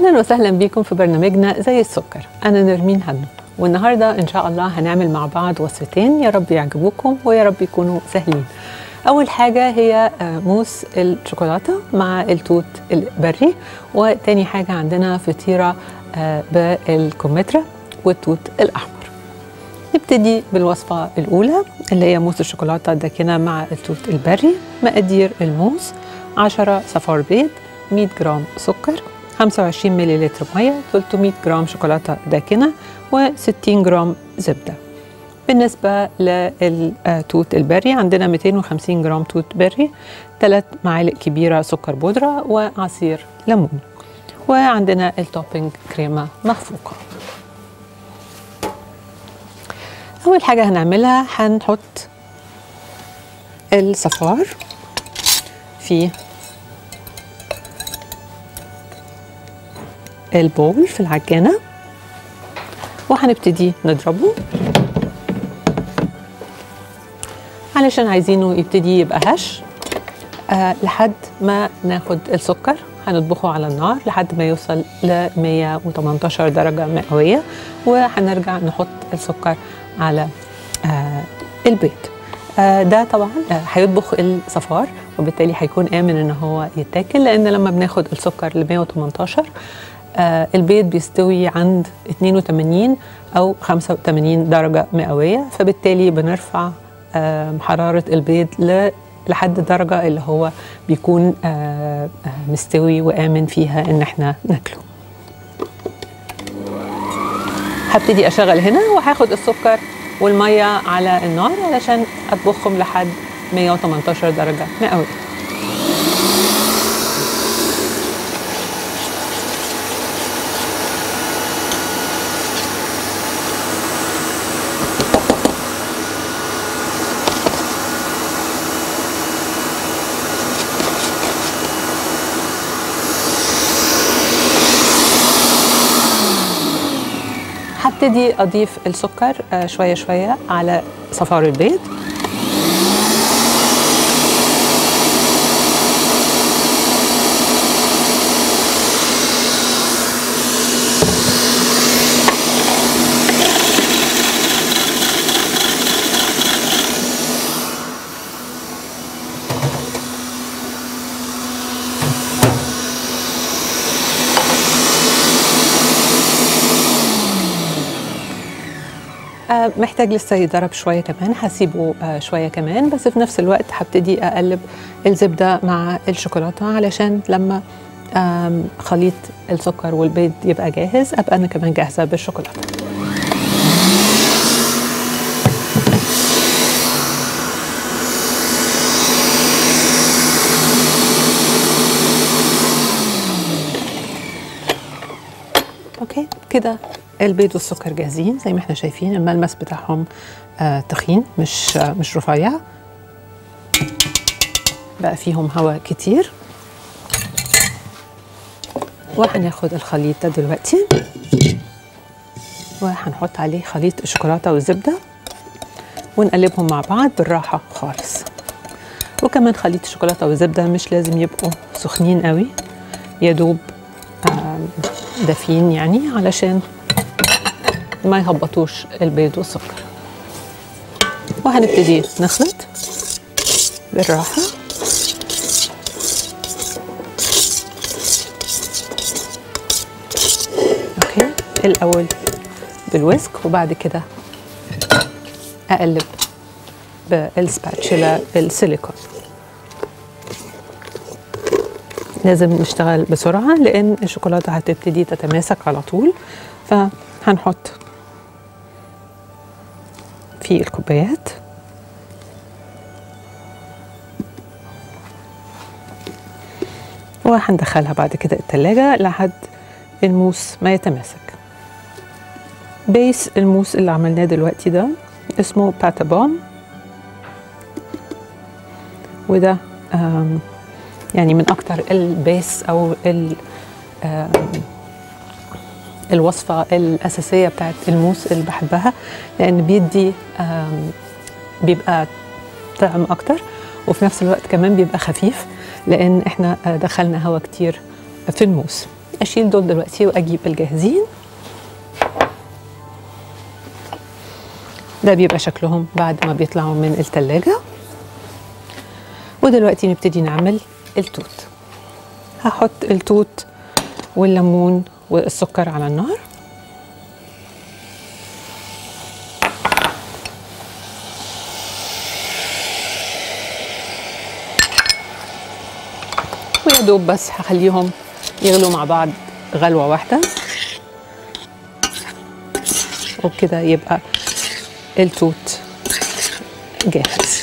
اهلا وسهلا بيكم في برنامجنا زي السكر انا نرمين هنو والنهارده ان شاء الله هنعمل مع بعض وصفتين يا رب يعجبوكم ويا رب يكونوا سهلين اول حاجه هي آه، موس الشوكولاته مع التوت البري وتاني حاجه عندنا فطيره آه، بالكمثرى والتوت الاحمر نبتدي بالوصفة الأولى اللي هي موس الشوكولاتة الداكنة مع التوت البري مقادير الموس 10 صفار بيض 100 جرام سكر 25 مليلتر مية 300 جرام شوكولاتة داكنة و60 جرام زبدة بالنسبة للتوت البري عندنا 250 جرام توت بري 3 معالق كبيرة سكر بودرة وعصير ليمون وعندنا التوبينج كريمة مخفوقة أول حاجة هنعملها هنحط الصفار في البول في العجانة وهنبتدي نضربه علشان عايزينه يبتدي يبقى هش آه لحد ما ناخد السكر هنطبخه على النار لحد ما يوصل ل 118 درجة مئوية وهنرجع نحط السكر على آه البيض آه ده طبعا آه هيطبخ الصفار وبالتالي هيكون آمن ان هو يتاكل لان لما بناخد السكر ل 118 آه البيض بيستوي عند 82 او 85 درجة مئوية فبالتالي بنرفع آه حرارة البيض ل لحد الدرجة اللي هو بيكون آه آه مستوي وآمن فيها إن احنا ناكله هبتدي أشغل هنا وهاخد السكر والمية على النار علشان أطبخهم لحد 118 درجة مئوية هبتدي اضيف السكر آه، شويه شويه على صفار البيض آه، محتاج لسه يتضرب شويه كمان هسيبه آه، شويه كمان بس في نفس الوقت هبتدي اقلب الزبده مع الشوكولاته علشان لما آم، خليط السكر والبيض يبقى جاهز ابقى انا كمان جاهزه بالشوكولاته اوكي كده البيض والسكر جاهزين زي ما احنا شايفين الملمس بتاعهم آه تخين مش آه مش رفيع بقى فيهم هواء كتير وهناخد الخليط ده دلوقتي وهنحط عليه خليط الشوكولاته والزبده ونقلبهم مع بعض بالراحه خالص وكمان خليط الشوكولاته والزبده مش لازم يبقوا سخنين قوي يا دوب آم، دافيين يعني علشان ما يهبطوش البيض والسكر وهنبتدي نخلط بالراحة اوكي الأول بالويسك وبعد كده أقلب بالسباتشولا السيليكون لازم نشتغل بسرعة لأن الشوكولاتة هتبتدي تتماسك على طول فهنحط في الكوبايات وهندخلها بعد كده التلاجة لحد الموس ما يتماسك بيس الموس اللي عملناه دلوقتي ده اسمه باتا بوم وده آم، يعني من اكتر البيس او ال آم، الوصفة الأساسية بتاعت الموس اللي بحبها لأن بيدي آم، بيبقى طعم أكتر وفي نفس الوقت كمان بيبقى خفيف لأن إحنا آه، دخلنا هوا كتير في الموس اشيل دول دلوقتي واجيب الجاهزين ده بيبقى شكلهم بعد ما بيطلعوا من التلاجة ودلوقتي نبتدي نعمل التوت هحط التوت والليمون والسكر على النار ويا دوب بس هخليهم يغلوا مع بعض غلوة واحدة وبكده يبقى التوت جاهز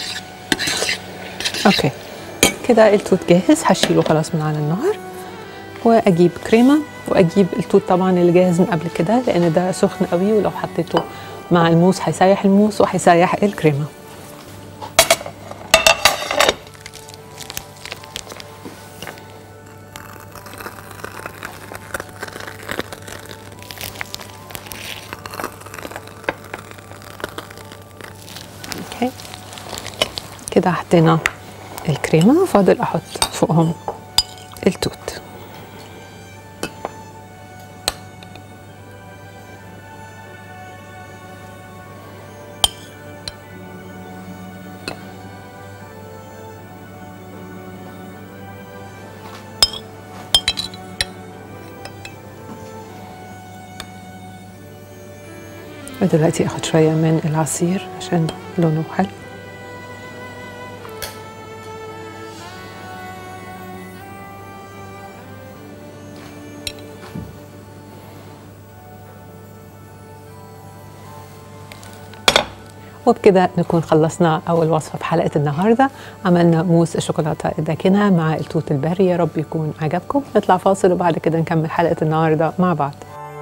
اوكي كده التوت جاهز هشيله خلاص من على النار واجيب كريمه واجيب التوت طبعا اللي جاهز من قبل كده لان ده سخن قوي ولو حطيته مع الموس هيسيح الموس وهيسيح الكريمه اوكي كده حطينا الكريمه فاضل احط فوقهم التوت ودلوقتي اخد شويه من العصير عشان لونه حلو وبكده نكون خلصنا أول وصفة في حلقة النهاردة عملنا موس الشوكولاتة الداكنة مع التوت البري يا رب يكون عجبكم نطلع فاصل وبعد كده نكمل حلقة النهاردة مع بعض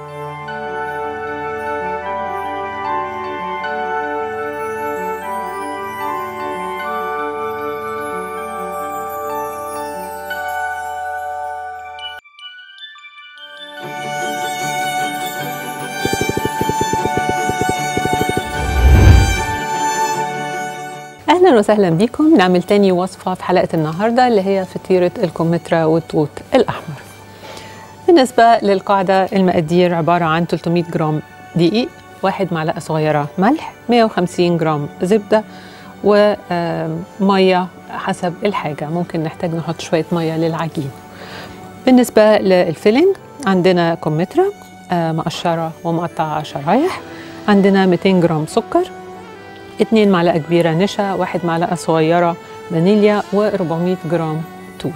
اهلا وسهلا بكم نعمل تاني وصفه في حلقه النهارده اللي هي فطيره الكمثرى والتوت الاحمر بالنسبه للقاعده المقادير عباره عن 300 جرام دقيق واحد معلقه صغيره ملح 150 جرام زبده وميه حسب الحاجه ممكن نحتاج نحط شويه ميه للعجين بالنسبه للفيلينج عندنا كمثرى مقشره ومقطعه شرايح عندنا 200 جرام سكر 2 معلقة كبيرة نشا واحد معلقة صغيرة فانيليا و400 جرام توت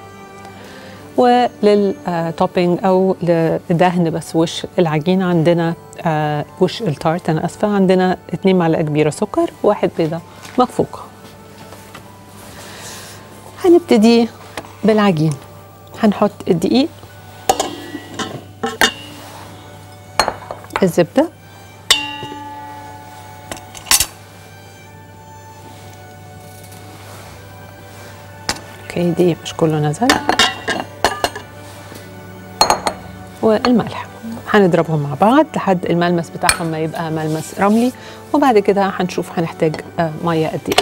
وللتوبينج أو لدهن بس وش العجينة عندنا وش التارت أنا أسفة عندنا 2 معلقة كبيرة سكر واحد بيضة مخفوقة هنبتدي بالعجين هنحط الدقيق الزبده اوكي دي مش كله نزل والملح هنضربهم مع بعض لحد الملمس بتاعهم ما يبقى ملمس رملي وبعد كده هنشوف هنحتاج ميه قد ايه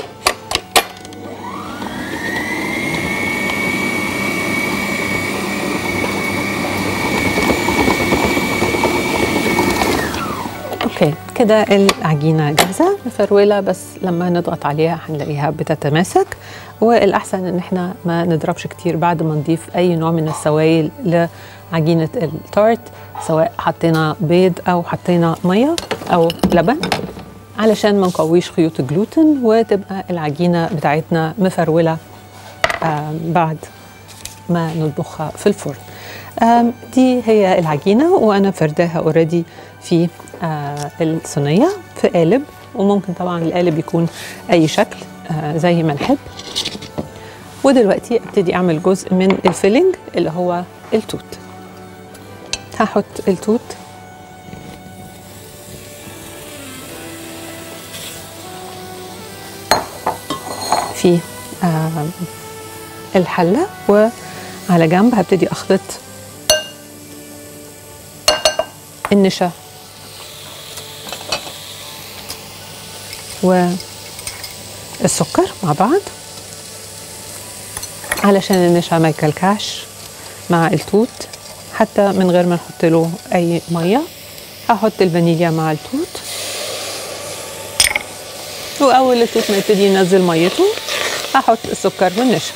اوكي كده العجينه جاهزه مفروله بس لما نضغط عليها هنلاقيها بتتماسك والاحسن ان احنا ما نضربش كتير بعد ما نضيف اي نوع من السوائل لعجينه التارت سواء حطينا بيض او حطينا ميه او لبن علشان ما نقويش خيوط الجلوتين وتبقى العجينه بتاعتنا مفروله بعد ما نطبخها في الفرن دي هي العجينه وانا فرداها اوريدي في آه الصينيه في قالب وممكن طبعا القالب يكون اي شكل آه زي ما نحب ودلوقتي ابتدي اعمل جزء من الفيلينج اللي هو التوت هحط التوت في آه الحله وعلى جنب هبتدي اخلط النشا والسكر مع بعض علشان النشا ما يكلكعش مع التوت حتى من غير ما نحط له اي ميه هحط الفانيليا مع التوت واول التوت ما يبتدي ينزل ميته هحط السكر والنشا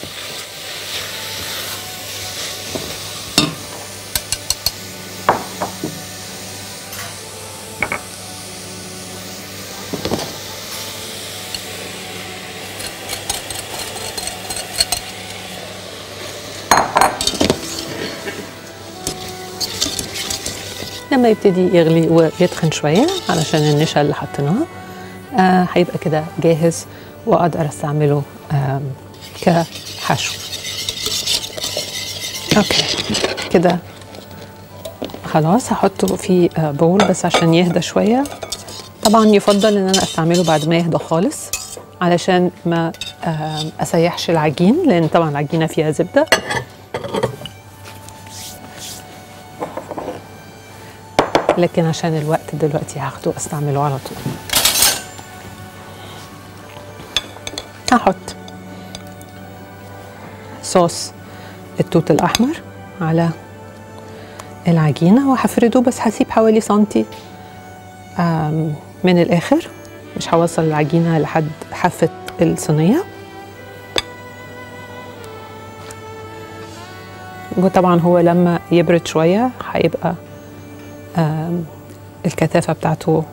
لما يبتدي يغلي ويتخن شوية علشان النشا اللي حطيناه آه هيبقى كده جاهز وأقدر أستعمله آه كحشو أوكي كده خلاص هحطه في آه بول بس عشان يهدى شوية طبعا يفضل ان انا استعمله بعد ما يهدى خالص علشان ما آه اسيحش العجين لان طبعا العجينه فيها زبده لكن عشان الوقت دلوقتي هاخده استعمله على طول هحط صوص التوت الاحمر على العجينه وهفرده بس هسيب حوالي سنتي من الاخر مش هوصل العجينه لحد حافه الصينيه وطبعا هو لما يبرد شويه هيبقى الكثافة بتاعته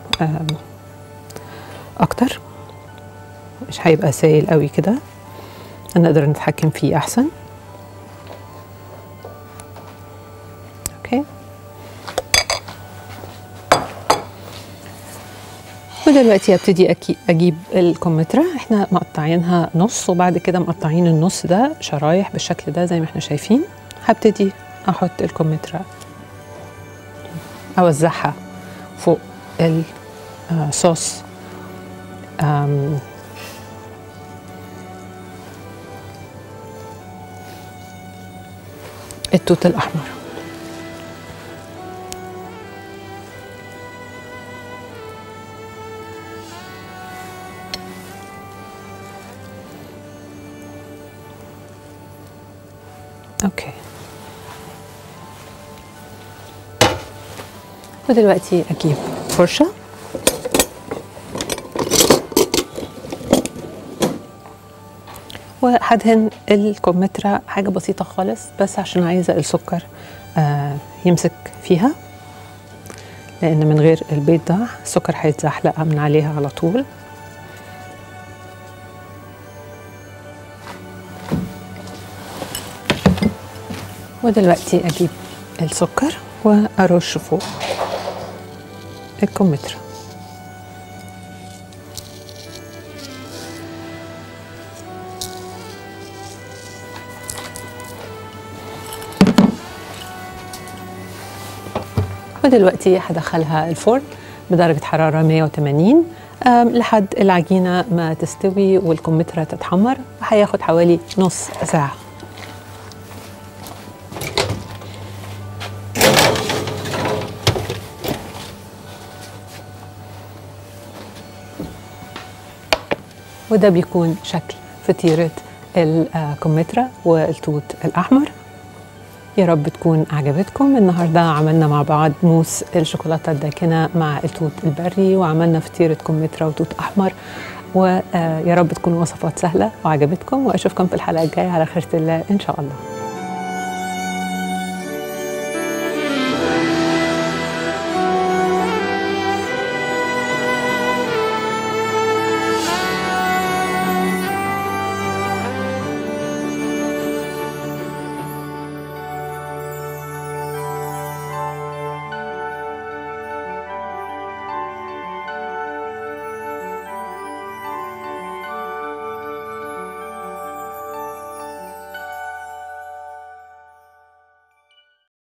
أكتر مش هيبقى سائل قوي كده نقدر نتحكم فيه أحسن أوكي ودلوقتي هبتدي أجيب الكمثرى احنا مقطعينها نص وبعد كده مقطعين النص ده شرايح بالشكل ده زي ما احنا شايفين هبتدي أحط الكمثرى اوزعها فوق الصوص التوت الاحمر اوكي ودلوقتي اجيب فرشه وهدهن الكمثرى حاجه بسيطه خالص بس عشان عايزه السكر آه يمسك فيها لان من غير البيض ده السكر هيتزحلق من عليها على طول ودلوقتي اجيب السكر وارش فوق الكمثرى ودلوقتي هدخلها الفرن بدرجة حرارة 180 لحد العجينة ما تستوي والكمثرى تتحمر هياخد حوالي نص ساعة وده بيكون شكل فطيرة الكمثرى والتوت الأحمر يا رب تكون عجبتكم النهاردة عملنا مع بعض موس الشوكولاتة الداكنة مع التوت البري وعملنا فطيرة كمثرى وتوت أحمر ويا رب تكون وصفات سهلة وعجبتكم وأشوفكم في الحلقة الجاية على خيرة الله إن شاء الله